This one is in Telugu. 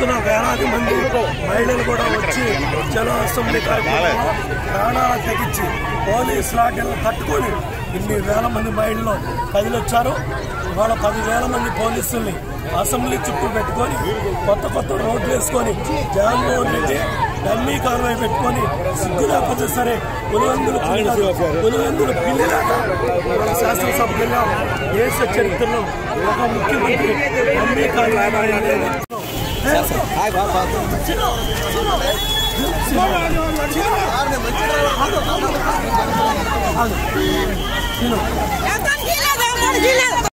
ఎత్తున వేలాది మంది మహిళలు కూడా వచ్చి చలో అసెంబ్లీ కార్యక్రమంలో ప్రాణాలు తెగించి పోలీస్ లాఠీలను తట్టుకొని ఇన్ని వేల మంది మహిళలు కదిలొచ్చారు ఇవాళ పదివేల మంది పోలీసుల్ని అసెంబ్లీ చుట్టూ పెట్టుకొని కొత్త కొత్త రోడ్లు వేసుకొని జగన్మోహన్ రెడ్డి డమ్మీ కాలువై పెట్టుకొని సిగ్గు లేకపోతే సరే పులివెందులు పిల్లలు పులివెందులు పిల్లిలాగా మన శాసనసభ్యులుగా దేశ చరిత్రలో ఒక ముఖ్యమంత్రి డమ్మీ కాలువై అనేది ఎంత గీలేదు మూడు గీలేదు